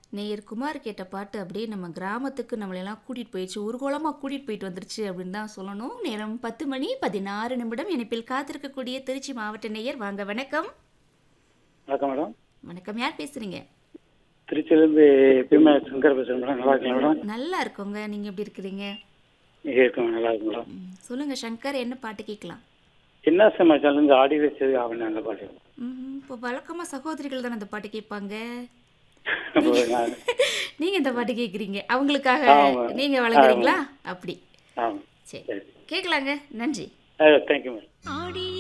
நேயர் குமார் கேட்ட பாட்டு அப்படியே நம்ம கிராமத்துக்கு நம்மளையெல்லாம் கூட்டிகிட்டு போயிடுச்சு ஊர்கோலமாக கூட்டிகிட்டு போயிட்டு வந்துருச்சு அப்படின்னு தான் சொல்லணும் நேரம் பத்து மணி பதினாறு நிமிடம் இணைப்பில் காத்திருக்கக்கூடிய திருச்சி மாவட்ட நேயர் வாங்க வணக்கம் வணக்கம் மேடம் வணக்கம் யார் பேசுறீங்க திருச்சியிலேருந்து பீமா சங்கர் பேசுகிறேன் மேடம் நல்லா இருக்கீங்களா மேடம் நல்லா இருக்கோங்க நீங்கள் எப்படி இருக்கிறீங்க இங்கே இருக்கோம் நல்லா இருக்கு மேடம் ம், சொல்லுங்க சங்கர் என்ன பாட்டு கேட்கலாம் என்ன சமாச்சாரம்லேருந்து ஆடி வச்சது அவன் அந்த பாட்டு ம், இப்போ வழக்கமாக சகோதரிகள் தானே அந்த பாட்டு கேட்பாங்க அப்போ நான் நீங்கள் இந்த பாட்டு கேட்குறீங்க அவங்களுக்காக ஆமா. நீங்கள் வழங்குறீங்களா அப்படி ஆமாம் சரி சரி கேட்கலாங்க நன்றி தேங்க்யூ மேடம் ஆடி